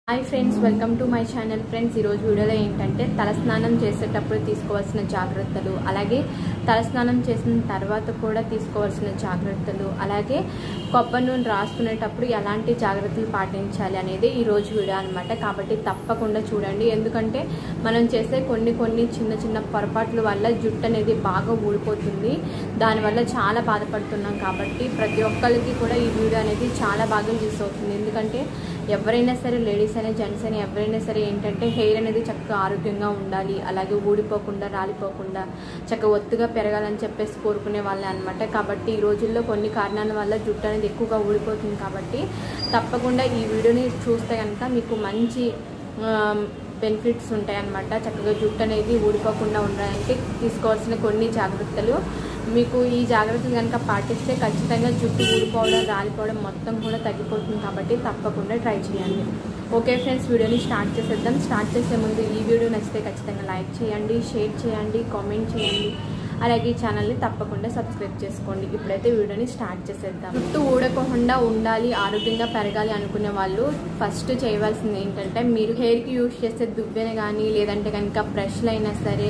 hi friends welcome to my channel friends ఈరోజు వీడియోలో ఏంటంటే తలస్నానం చేసేటప్పుడు తీసుకోవాల్సిన జాగ్రత్తలు అలాగే తలస్నానం చేసిన తర్వాత కూడా తీసుకోవాల్సిన జాగ్రత్తలు అలాగే కొబ్బరి నూనె రాసుకునేటప్పుడు ఎలాంటి జాగ్రత్తలు పాటించాలి అనేది ఈ రోజు వీడియో అనమాట కాబట్టి తప్పకుండా చూడండి ఎందుకంటే మనం చేసే కొన్ని కొన్ని చిన్న చిన్న పొరపాట్ల వల్ల జుట్టు అనేది బాగా ఊడిపోతుంది దానివల్ల చాలా బాధపడుతున్నాం కాబట్టి ప్రతి ఒక్కరికి కూడా ఈ వీడియో అనేది చాలా బాగా యూస్ అవుతుంది ఎందుకంటే ఎవరైనా సరే లేడీస్ అయినా జెంట్స్ అయినా ఎవరైనా సరే ఏంటంటే హెయిర్ అనేది చక్కగా ఆరోగ్యంగా ఉండాలి అలాగే ఊడిపోకుండా రాలిపోకుండా చక్కగా ఒత్తుగా పెరగాలని చెప్పేసి కోరుకునే వాళ్ళే అనమాట కాబట్టి ఈ రోజుల్లో కొన్ని కారణాల వల్ల జుట్టు అనేది ఎక్కువగా ఊడిపోతుంది కాబట్టి తప్పకుండా ఈ వీడియోని చూస్తే కనుక మీకు మంచి బెనిఫిట్స్ ఉంటాయి అన్నమాట చక్కగా జుట్టు అనేది ఊడిపోకుండా ఉండడానికి తీసుకోవాల్సిన కొన్ని జాగ్రత్తలు మీకు ఈ జాగ్రత్తలు కనుక పాటిస్తే ఖచ్చితంగా జుట్టు ఊడిపోవడం రాలిపోవడం మొత్తం కూడా తగ్గిపోతుంది కాబట్టి తప్పకుండా ట్రై చేయండి ఓకే ఫ్రెండ్స్ వీడియోని స్టార్ట్ చేసేద్దాం స్టార్ట్ చేసే ముందు ఈ వీడియో నచ్చితే ఖచ్చితంగా లైక్ చేయండి షేర్ చేయండి కామెంట్ చేయండి అలాగే ఈ ఛానల్ని తప్పకుండా సబ్స్క్రైబ్ చేసుకోండి ఇప్పుడైతే వీడియోని స్టార్ట్ చేసేద్దాం జుట్టు ఊడకుండా ఉండాలి ఆరోగ్యంగా పెరగాలి అనుకునే వాళ్ళు ఫస్ట్ చేయవలసింది ఏంటంటే మీరు హెయిర్కి యూజ్ చేసే దువ్వెన కానీ లేదంటే కనుక బ్రష్లు అయినా సరే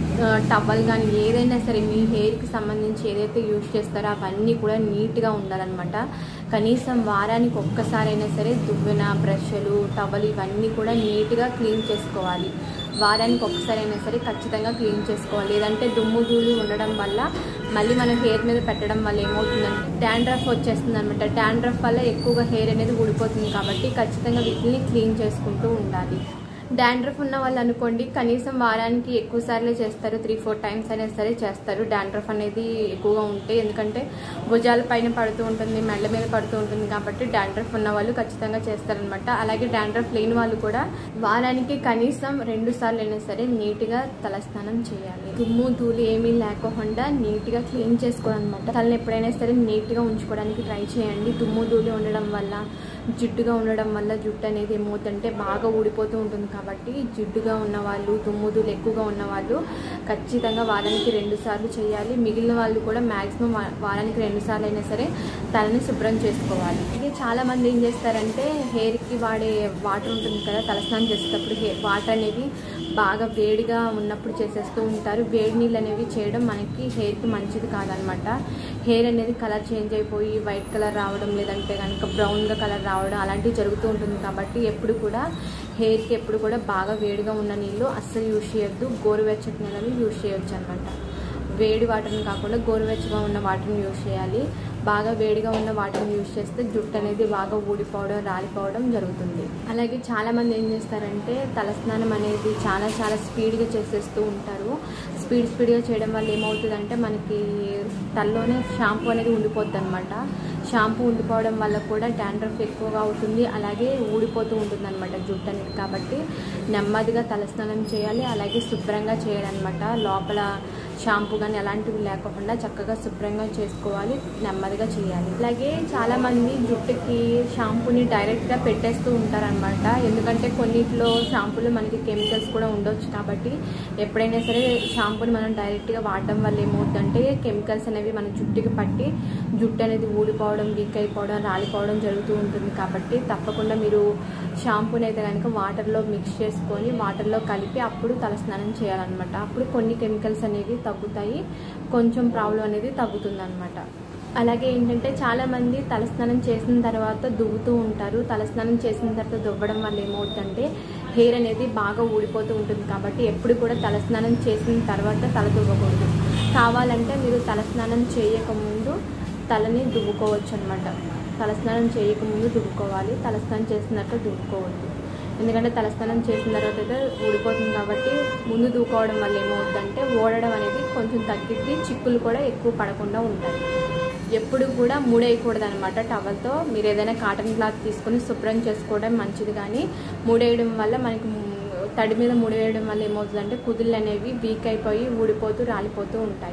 టవల్ కానీ ఏదైనా సరే మీ హెయిర్కి సంబంధించి ఏదైతే యూజ్ చేస్తారో అవన్నీ కూడా నీట్గా ఉండాలన్నమాట కనీసం వారానికి ఒక్కసారైనా సరే దువ్వెన బ్రష్లు టవల్ ఇవన్నీ కూడా నీట్గా క్లీన్ చేసుకోవాలి వారానికి ఒక్కసారి అయినా సరే ఖచ్చితంగా క్లీన్ చేసుకోవాలి లేదంటే దుమ్ము ధూళి ఉండడం వల్ల మళ్ళీ మనం హెయిర్ మీద పెట్టడం వల్ల ఏమవుతుందంటే డాండ్రఫ్ వచ్చేస్తుంది అనమాట డాండ్రఫ్ వల్ల ఎక్కువగా హెయిర్ అనేది ఊడిపోతుంది కాబట్టి ఖచ్చితంగా వీటిని క్లీన్ చేసుకుంటూ ఉండాలి డాండ్రఫ్ ఉన్న వాళ్ళు అనుకోండి కనీసం వారానికి ఎక్కువ సార్లే చేస్తారు త్రీ ఫోర్ టైమ్స్ అయినా సరే చేస్తారు డాండ్రఫ్ అనేది ఎక్కువగా ఉంటే ఎందుకంటే భుజాల పైన పడుతూ ఉంటుంది మెళ్ళ మీద పడుతూ ఉంటుంది కాబట్టి డాండ్రఫ్ ఉన్న వాళ్ళు ఖచ్చితంగా చేస్తారనమాట అలాగే డాండ్రఫ్ లేని వాళ్ళు కూడా వారానికి కనీసం రెండు సార్లు అయినా సరే నీట్గా తలస్నానం చేయాలి దుమ్ము ధూళి ఏమీ లేకుండా నీట్గా క్లీన్ చేసుకోవాలన్నమాట తలని ఎప్పుడైనా సరే నీట్గా ఉంచుకోవడానికి ట్రై చేయండి దుమ్ము ధూళి ఉండడం వల్ల జిడ్డుగా ఉండడం వల్ల జుట్టు అనేది ఏమవుతుందంటే బాగా ఊడిపోతూ ఉంటుంది కాబట్టి జిడ్డుగా ఉన్న వాళ్ళు దుమ్ముదులు ఎక్కువగా ఉన్న వాళ్ళు ఖచ్చితంగా వారానికి రెండు సార్లు చేయాలి మిగిలిన వాళ్ళు కూడా మ్యాక్సిమం వారానికి రెండు సార్లు అయినా సరే తలని శుభ్రం చేసుకోవాలి ఇది చాలా మంది ఏం చేస్తారంటే హెయిర్కి వాడే వాటర్ ఉంటుంది కదా తలస్నానం చేసేటప్పుడు హెయిర్ వాటర్ అనేవి బాగా వేడిగా ఉన్నప్పుడు చేసేస్తూ ఉంటారు వేడి నీళ్ళు అనేవి చేయడం మనకి హెయిర్కి మంచిది కాదనమాట హెయిర్ అనేది కలర్ చేంజ్ అయిపోయి వైట్ కలర్ రావడం లేదంటే కనుక బ్రౌన్గా కలర్ రావడం అలాంటివి జరుగుతూ ఉంటుంది కాబట్టి ఎప్పుడు కూడా హెయిర్కి ఎప్పుడు కూడా బాగా వేడిగా ఉన్న నీళ్ళు అస్సలు యూజ్ చేయొద్దు గోరువెచ్చటి నీళ్ళని యూజ్ చేయొచ్చు అనమాట వేడి వాటర్ని కాకుండా గోరువెచ్చగా ఉన్న వాటర్ని యూజ్ చేయాలి బాగా వేడిగా ఉన్న వాటర్ని యూజ్ చేస్తే జుట్టు అనేది బాగా ఊడిపోవడం రాలిపోవడం జరుగుతుంది అలాగే చాలామంది ఏం చేస్తారంటే తలస్నానం అనేది చాలా చాలా స్పీడ్గా చేసేస్తూ ఉంటారు స్పీడ్ స్పీడ్గా చేయడం వల్ల ఏమవుతుందంటే మనకి తలలోనే షాంపూ అనేది ఉండిపోద్ది అనమాట షాంపూ ఉండిపోవడం వల్ల కూడా డాండ్రఫ్ ఎక్కువగా అవుతుంది అలాగే ఊడిపోతూ ఉంటుంది అనమాట జుట్టు అనేది కాబట్టి నెమ్మదిగా తలస్నానం చేయాలి అలాగే శుభ్రంగా చేయాలన్నమాట లోపల షాంపూ కానీ అలాంటివి లేకుండా చక్కగా శుభ్రంగా చేసుకోవాలి నెమ్మదిగా చేయాలి అలాగే చాలామంది జుట్టుకి షాంపూని డైరెక్ట్గా పెట్టేస్తూ ఉంటారనమాట ఎందుకంటే కొన్నిట్లో షాంపూలో మనకి కెమికల్స్ కూడా ఉండొచ్చు కాబట్టి ఎప్పుడైనా సరే షాంపూని మనం డైరెక్ట్గా వాడడం వల్ల ఏమవుతుందంటే కెమికల్స్ అనేవి మన జుట్టుకి పట్టి జుట్టు అనేది ఊడిపోవడం వీక్ అయిపోవడం రాలిపోవడం జరుగుతూ ఉంటుంది కాబట్టి తప్పకుండా మీరు షాంపూని అయితే కనుక వాటర్లో మిక్స్ చేసుకొని వాటర్లో కలిపి అప్పుడు తలస్నానం చేయాలన్నమాట అప్పుడు కొన్ని కెమికల్స్ అనేవి తగ్గుతాయి కొంచెం ప్రాబ్లం అనేది తగ్గుతుంది అనమాట అలాగే ఏంటంటే చాలామంది తలస్నానం చేసిన తర్వాత దువ్వుతూ ఉంటారు తలస్నానం చేసిన తర్వాత దువ్వడం వల్ల ఏమవుతుందంటే హెయిర్ అనేది బాగా ఊడిపోతూ ఉంటుంది కాబట్టి ఎప్పుడు కూడా తలస్నానం చేసిన తర్వాత తల దువ్వకూడదు కావాలంటే మీరు తలస్నానం చేయకముందు తలని దువ్వుకోవచ్చు అనమాట తలస్నానం చేయకముందు దువ్వుకోవాలి తలస్నానం చేసిన తర్వాత దువ్వుకోవద్దు ఎందుకంటే తలస్నానం చేసిన తర్వాత అయితే ఊడిపోతుంది కాబట్టి ముందు దూకోవడం వల్ల ఏమవుతుందంటే ఓడడం అనేది కొంచెం తగ్గిద్ది చిక్కులు కూడా ఎక్కువ పడకుండా ఉంటాయి ఎప్పుడు కూడా మూడేయకూడదు అనమాట టవల్తో మీరు ఏదైనా కాటన్ క్లాత్ తీసుకొని శుభ్రం చేసుకోవడం మంచిది కానీ మూడేయడం వల్ల మనకి తడి మీద ముడివేయడం వల్ల ఏమవుతుందంటే కుదుళ్ళు అనేవి వీక్ అయిపోయి ఊడిపోతూ రాలిపోతూ ఉంటాయి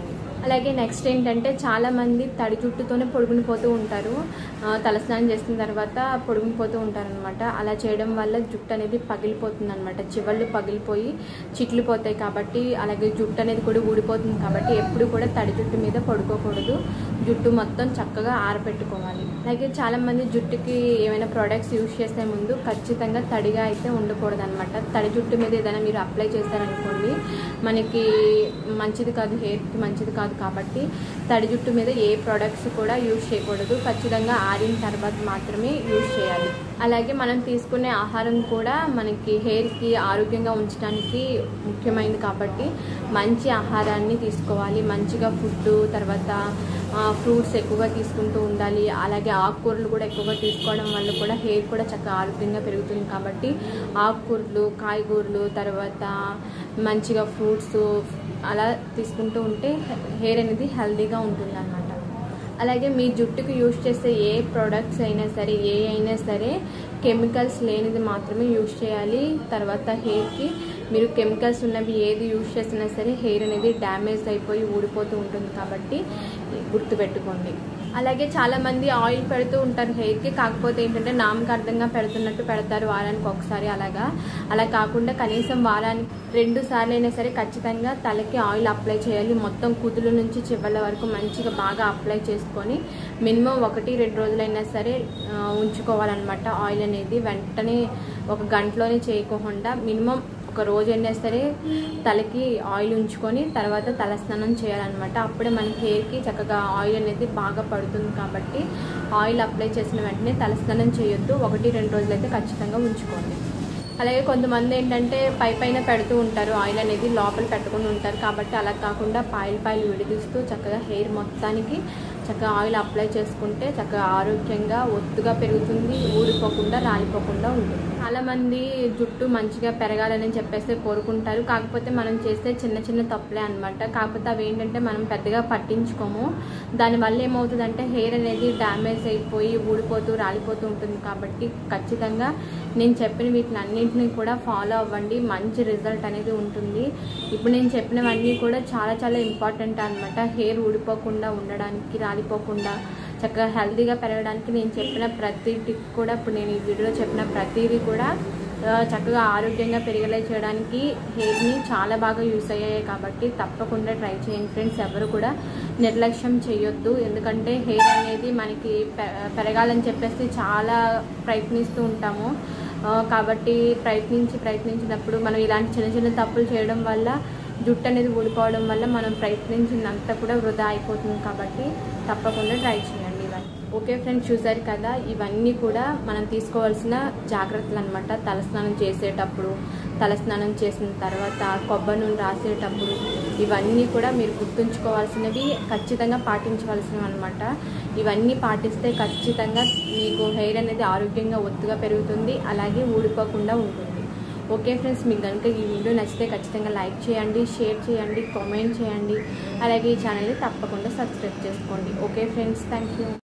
అలాగే నెక్స్ట్ ఏంటంటే చాలామంది తడి జుట్టుతోనే పొడుగుని పోతూ ఉంటారు ఆ, తలస్నానం చేసిన తర్వాత పొడుగుని పోతూ ఉంటారనమాట అలా చేయడం వల్ల జుట్టు అనేది పగిలిపోతుంది అనమాట చివళ్ళు పగిలిపోయి చిట్లు పోతాయి కాబట్టి అలాగే జుట్టు అనేది కూడా ఊడిపోతుంది కాబట్టి ఎప్పుడు కూడా తడి జుట్టు మీద పడుకోకూడదు జుట్టు మొత్తం చక్కగా ఆరబెట్టుకోవాలి అలాగే చాలామంది జుట్టుకి ఏమైనా ప్రోడక్ట్స్ యూజ్ చేసే ముందు ఖచ్చితంగా తడిగా అయితే ఉండకూడదు అనమాట తడి జుట్టు మీద ఏదైనా మీరు అప్లై చేస్తారనుకోండి మనకి మంచిది కాదు హెయిర్కి మంచిది కాదు కాబట్టి తడి జుట్టు మీద ఏ ప్రోడక్ట్స్ కూడా యూజ్ చేయకూడదు ఖచ్చితంగా ఆరిన తర్వాత మాత్రమే యూజ్ చేయాలి అలాగే మనం తీసుకునే ఆహారం కూడా మనకి హెయిర్కి ఆరోగ్యంగా ఉంచడానికి ముఖ్యమైనది కాబట్టి మంచి ఆహారాన్ని తీసుకోవాలి మంచిగా ఫుడ్ తర్వాత ఫ్రూట్స్ ఎక్కువగా తీసుకుంటూ ఉండాలి అలాగే ఆకుకూరలు కూడా ఎక్కువగా తీసుకోవడం వల్ల కూడా హెయిర్ కూడా చక్కగా ఆరోగ్యంగా పెరుగుతుంది కాబట్టి ఆకుకూరలు కాయగూరలు తర్వాత మంచిగా ఫ్రూట్స్ అలా తీసుకుంటూ ఉంటే హెయిర్ అనేది హెల్తీగా ఉంటుంది అన్నమాట అలాగే మీ జుట్టుకు యూజ్ చేసే ఏ ప్రోడక్ట్స్ అయినా సరే ఏ అయినా సరే కెమికల్స్ లేనిది మాత్రమే యూజ్ చేయాలి తర్వాత హెయిర్కి మీరు కెమికల్స్ ఉన్నవి ఏది యూజ్ చేసినా సరే హెయిర్ అనేది డ్యామేజ్ అయిపోయి ఊడిపోతూ ఉంటుంది కాబట్టి గుర్తుపెట్టుకోండి అలాగే చాలామంది ఆయిల్ పెడుతూ ఉంటారు హెయిర్కి కాకపోతే ఏంటంటే నామకార్థంగా పెడుతున్నట్టు పెడతారు వారానికి ఒకసారి అలాగా అలా కాకుండా కనీసం వారానికి రెండు సార్లు అయినా సరే ఖచ్చితంగా తలకి ఆయిల్ అప్లై చేయాలి మొత్తం కుదుల నుంచి చివరి వరకు మంచిగా బాగా అప్లై చేసుకొని మినిమం ఒకటి రెండు రోజులైనా సరే ఆ, ఉంచుకోవాలన్నమాట ఆయిల్ అనేది వెంటనే ఒక గంటలోనే చేయకోకుండా మినిమం ఒక రోజు అయినా సరే తలకి ఆయిల్ ఉంచుకొని తర్వాత తలస్నానం చేయాలన్నమాట అప్పుడే మన హెయిర్కి చక్కగా ఆయిల్ అనేది బాగా పడుతుంది కాబట్టి ఆయిల్ అప్లై చేసిన వెంటనే తలస్నానం చేయొద్దు ఒకటి రెండు రోజులు అయితే ఖచ్చితంగా ఉంచుకోండి అలాగే కొంతమంది ఏంటంటే పై పైన పెడుతూ ఉంటారు ఆయిల్ అనేది లోపల పెట్టుకుని ఉంటారు కాబట్టి అలా కాకుండా పాయిల్ పాయిల్ విడిదిస్తూ చక్కగా హెయిర్ మొత్తానికి చక్కగా ఆయిల్ అప్లై చేసుకుంటే చక్కగా ఆరోగ్యంగా ఒత్తుగా పెరుగుతుంది ఊడిపోకుండా రాలిపోకుండా ఉంటుంది చాలామంది జుట్టు మంచిగా పెరగాలని చెప్పేసి కోరుకుంటారు కాకపోతే మనం చేస్తే చిన్న చిన్న తప్పులే అనమాట కాకపోతే అవి ఏంటంటే మనం పెద్దగా పట్టించుకోము దానివల్ల ఏమవుతుందంటే హెయిర్ అనేది డ్యామేజ్ అయిపోయి ఊడిపోతూ రాలిపోతూ ఉంటుంది కాబట్టి ఖచ్చితంగా నేను చెప్పిన వీటిని అన్నింటినీ కూడా ఫాలో అవ్వండి మంచి రిజల్ట్ అనేది ఉంటుంది ఇప్పుడు నేను చెప్పినవన్నీ కూడా చాలా చాలా ఇంపార్టెంట్ అనమాట హెయిర్ ఊడిపోకుండా ఉండడానికి రాలిపోకుండా చక్కగా హెల్తీగా పెరగడానికి నేను చెప్పిన ప్రతి టిప్ కూడా ఇప్పుడు నేను ఈ వీడియోలో చెప్పిన ప్రతిదీ కూడా ఆ, చక్కగా ఆరోగ్యంగా పెరిగేలా చేయడానికి హెయిర్ని చాలా బాగా యూస్ అయ్యాయి కాబట్టి తప్పకుండా ట్రై చేయండి ఫ్రెండ్స్ ఎవరు కూడా నిర్లక్ష్యం చేయొద్దు ఎందుకంటే హెయిర్ అనేది మనకి పె- పెరగాలని చెప్పేసి చాలా ప్రయత్నిస్తూ ఉంటాము ఆ, కాబట్టి ప్రయత్నించి ప్రయత్నించినప్పుడు మనం ఇలాంటి చిన్న చిన్న తప్పులు చేయడం వల్ల జుట్టు అనేది ఊడిపోవడం వల్ల మనం ప్రయత్నించినంత కూడా వృధా అయిపోతుంది కాబట్టి తప్పకుండా ట్రై చేయండి ఇవన్నీ ఓకే ఫ్రెండ్స్ చూసారు కదా ఇవన్నీ కూడా మనం తీసుకోవాల్సిన జాగ్రత్తలు అనమాట తలస్నానం చేసేటప్పుడు తలస్నానం చేసిన తర్వాత కొబ్బరి నూనె రాసేటప్పుడు ఇవన్నీ కూడా మీరు గుర్తుంచుకోవాల్సినవి ఖచ్చితంగా పాటించవలసినవి అనమాట ఇవన్నీ పాటిస్తే ఖచ్చితంగా మీకు హెయిర్ అనేది ఆరోగ్యంగా ఒత్తుగా పెరుగుతుంది అలాగే ఊడిపోకుండా ఉంటుంది ఓకే ఫ్రెండ్స్ మీకు కనుక ఈ వీడియో నచ్చితే ఖచ్చితంగా లైక్ చేయండి షేర్ చేయండి కామెంట్ చేయండి అలాగే ఈ ఛానల్ని తప్పకుండా సబ్స్క్రైబ్ చేసుకోండి ఓకే ఫ్రెండ్స్ థ్యాంక్ యూ